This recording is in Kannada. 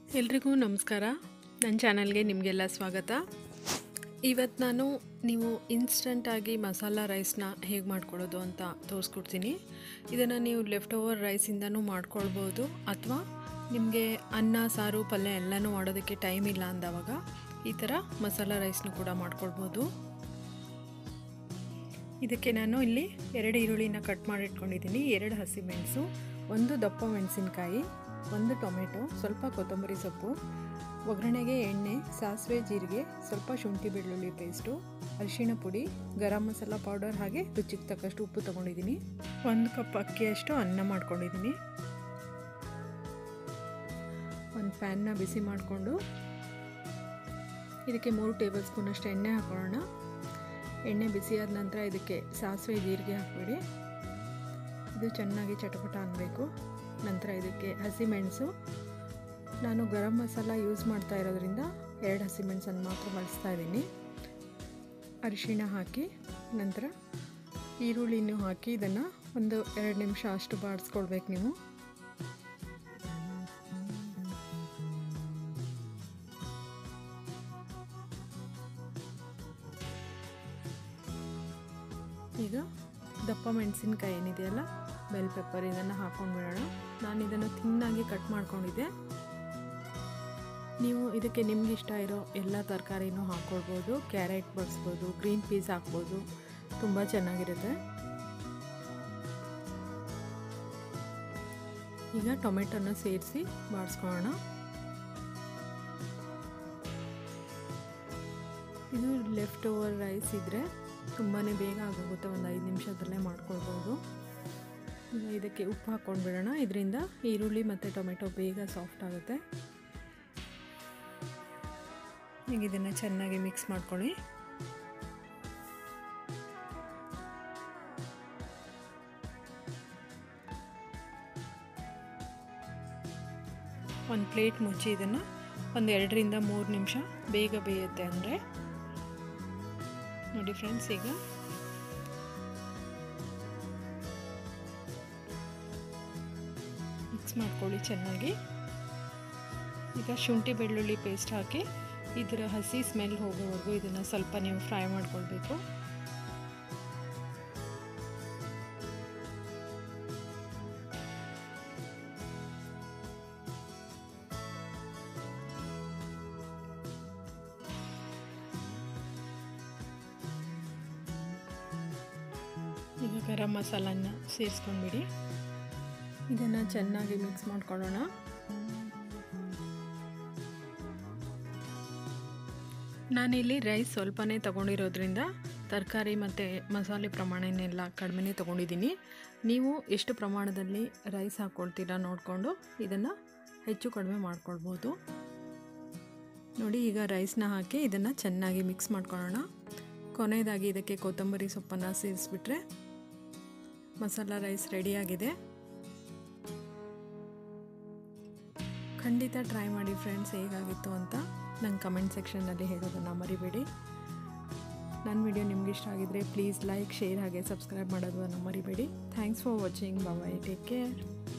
ಎಲ್ರಿಗೂ ನಮಸ್ಕಾರ ನನ್ನ ಚಾನಲ್ಗೆ ನಿಮಗೆಲ್ಲ ಸ್ವಾಗತ ಇವತ್ತು ನಾನು ನೀವು ಇನ್ಸ್ಟಂಟಾಗಿ ಮಸಾಲ ರೈಸ್ನ ಹೇಗೆ ಮಾಡ್ಕೊಳ್ಳೋದು ಅಂತ ತೋರಿಸ್ಕೊಡ್ತೀನಿ ಇದನ್ನು ನೀವು ಲೆಫ್ಟ್ ಓವರ್ ರೈಸಿಂದನೂ ಮಾಡ್ಕೊಳ್ಬೋದು ಅಥವಾ ನಿಮಗೆ ಅನ್ನ ಸಾರು ಪಲ್ಯ ಎಲ್ಲನೂ ಮಾಡೋದಕ್ಕೆ ಟೈಮ್ ಇಲ್ಲ ಅಂದವಾಗ ಈ ಥರ ಮಸಾಲ ರೈಸ್ನು ಕೂಡ ಮಾಡ್ಕೊಳ್ಬೋದು ಇದಕ್ಕೆ ನಾನು ಇಲ್ಲಿ ಎರಡು ಈರುಳ್ಳಿನ ಕಟ್ ಮಾಡಿ ಇಟ್ಕೊಂಡಿದ್ದೀನಿ ಎರಡು ಹಸಿಮೆಣಸು ಒಂದು ದಪ್ಪ ಮೆಣಸಿನ್ಕಾಯಿ ಒಂದು ಟೊಮೆಟೊ ಸ್ವಲ್ಪ ಕೊತ್ತಂಬರಿ ಸೊಪ್ಪು ಒಗ್ಗರಣೆಗೆ ಎಣ್ಣೆ ಸಾಸಿವೆ ಜೀರಿಗೆ ಸ್ವಲ್ಪ ಶುಂಠಿ ಬೆಳ್ಳುಳ್ಳಿ ಪೇಸ್ಟು ಅರಿಶಿಣ ಪುಡಿ ಗರಂ ಮಸಾಲ ಪೌಡರ್ ಹಾಗೆ ರುಚಿಗೆ ತಕ್ಕಷ್ಟು ಉಪ್ಪು ತೊಗೊಂಡಿದ್ದೀನಿ ಒಂದು ಕಪ್ ಅಕ್ಕಿಯಷ್ಟು ಅನ್ನ ಮಾಡ್ಕೊಂಡಿದ್ದೀನಿ ಒಂದು ಪ್ಯಾನ್ನ ಬಿಸಿ ಮಾಡಿಕೊಂಡು ಇದಕ್ಕೆ ಮೂರು ಟೇಬಲ್ ಸ್ಪೂನಷ್ಟು ಎಣ್ಣೆ ಹಾಕೊಳ್ಳೋಣ ಎಣ್ಣೆ ಬಿಸಿಯಾದ ನಂತರ ಇದಕ್ಕೆ ಸಾಸಿವೆ ಜೀರಿಗೆ ಹಾಕಬೇಡಿ ಇದು ಚೆನ್ನಾಗಿ ಚಟಪಟ ಅನ್ನಬೇಕು ನಂತರ ಇದಕ್ಕೆ ಹಸಿಮೆಣಸು ನಾನು ಗರಂ ಮಸಾಲ ಯೂಸ್ ಮಾಡ್ತಾ ಇರೋದ್ರಿಂದ ಎರಡು ಹಸಿಮೆಣಸನ್ನು ಮಾತ್ರ ಬಳಸ್ತಾ ಇದ್ದೀನಿ ಅರಿಶಿಣ ಹಾಕಿ ನಂತರ ಈರುಳ್ಳಿನೂ ಹಾಕಿ ಇದನ್ನು ಒಂದು ಎರಡು ನಿಮಿಷ ಅಷ್ಟು ಬಾಡಿಸ್ಕೊಳ್ಬೇಕು ನೀವು ಈಗ ದಪ್ಪ ಮೆಣಸಿನ್ಕಾಯಿ ಏನಿದೆಯಲ್ಲ ಬೆಲ್ ಪೆಪ್ಪರ್ ಇದನ್ನು ಹಾಕೊಂಡು ಬಿಡೋಣ ನಾನು ಇದನ್ನು ತಿನ್ನಾಗಿ ಕಟ್ ಮಾಡ್ಕೊಂಡಿದ್ದೆ ನೀವು ಇದಕ್ಕೆ ನಿಮ್ಗೆ ಇಷ್ಟ ಇರೋ ಎಲ್ಲ ತರಕಾರಿನೂ ಹಾಕ್ಕೊಳ್ಬೋದು ಕ್ಯಾರೆಟ್ ಬಳಸ್ಬೋದು ಗ್ರೀನ್ ಪೀಸ್ ಹಾಕ್ಬೋದು ತುಂಬ ಚೆನ್ನಾಗಿರುತ್ತೆ ಈಗ ಟೊಮೆಟೊನ ಸೇರಿಸಿ ಬಾಡಿಸ್ಕೊಳ್ಳೋಣ ಇದು ಲೆಫ್ಟ್ ಓವರ್ ರೈಸ್ ಇದ್ದರೆ ತುಂಬಾ ಬೇಗ ಆಗೋಗುತ್ತೆ ಒಂದು ಐದು ನಿಮಿಷದಲ್ಲೇ ಮಾಡ್ಕೊಳ್ಬೋದು ಈಗ ಇದಕ್ಕೆ ಉಪ್ಪು ಹಾಕ್ಕೊಂಡು ಬಿಡೋಣ ಇದರಿಂದ ಈರುಳ್ಳಿ ಮತ್ತು ಟೊಮೆಟೊ ಬೇಗ ಸಾಫ್ಟ್ ಆಗುತ್ತೆ ಈಗ ಇದನ್ನು ಚೆನ್ನಾಗಿ ಮಿಕ್ಸ್ ಮಾಡ್ಕೊಳ್ಳಿ ಒಂದು ಪ್ಲೇಟ್ ಮುಚ್ಚಿ ಇದನ್ನು ಒಂದು ಎರಡರಿಂದ ಮೂರು ನಿಮಿಷ ಬೇಗ ಬೇಯುತ್ತೆ ಅಂದರೆ ನೋಡಿ ಫ್ರೆಂಡ್ಸ್ ಈಗ ಮಿಕ್ಸ್ ಮಾಡ್ಕೊಳ್ಳಿ ಚೆನ್ನಾಗಿ ಈಗ ಶುಂಠಿ ಬೆಳ್ಳುಳ್ಳಿ ಪೇಸ್ಟ್ ಹಾಕಿ ಇದರ ಹಸಿ ಸ್ಮೆಲ್ ಹೋಗೋವರೆಗೂ ಇದನ್ನು ಸ್ವಲ್ಪ ನೀವು ಫ್ರೈ ಮಾಡ್ಕೊಳ್ಬೇಕು ಈಗ ಗರಂ ಮಸಾಲನ್ನ ಸೇರಿಸ್ಕೊಂಡ್ಬಿಡಿ ಇದನ್ನು ಚೆನ್ನಾಗಿ ಮಿಕ್ಸ್ ಮಾಡ್ಕೊಳ್ಳೋಣ ನಾನಿಲ್ಲಿ ರೈಸ್ ಸ್ವಲ್ಪನೇ ತೊಗೊಂಡಿರೋದ್ರಿಂದ ತರಕಾರಿ ಮತ್ತು ಮಸಾಲೆ ಪ್ರಮಾಣನೆಲ್ಲ ಕಡಿಮೆನೇ ತೊಗೊಂಡಿದ್ದೀನಿ ನೀವು ಎಷ್ಟು ಪ್ರಮಾಣದಲ್ಲಿ ರೈಸ್ ಹಾಕ್ಕೊಳ್ತೀರಾ ನೋಡಿಕೊಂಡು ಇದನ್ನು ಹೆಚ್ಚು ಕಡಿಮೆ ಮಾಡ್ಕೊಳ್ಬೋದು ನೋಡಿ ಈಗ ರೈಸ್ನ ಹಾಕಿ ಇದನ್ನು ಚೆನ್ನಾಗಿ ಮಿಕ್ಸ್ ಮಾಡ್ಕೊಳ್ಳೋಣ ಕೊನೆಯದಾಗಿ ಇದಕ್ಕೆ ಕೊತ್ತಂಬರಿ ಸೊಪ್ಪನ್ನು ಸೇರಿಸ್ಬಿಟ್ರೆ ಮಸಾಲ ರೈಸ್ ರೆಡಿಯಾಗಿದೆ ಖಂಡಿತ ಟ್ರೈ ಮಾಡಿ ಫ್ರೆಂಡ್ಸ್ ಹೇಗಾಗಿತ್ತು ಅಂತ ನಂಗೆ ಕಮೆಂಟ್ ಸೆಕ್ಷನ್ನಲ್ಲಿ ಹೇಳೋದನ್ನು ಮರಿಬೇಡಿ ನನ್ನ ವಿಡಿಯೋ ನಿಮ್ಗೆ ಇಷ್ಟ ಆಗಿದ್ದರೆ ಪ್ಲೀಸ್ ಲೈಕ್ ಶೇರ್ ಹಾಗೆ ಸಬ್ಸ್ಕ್ರೈಬ್ ಮಾಡೋದನ್ನು ಮರಿಬೇಡಿ thanks for watching bye take care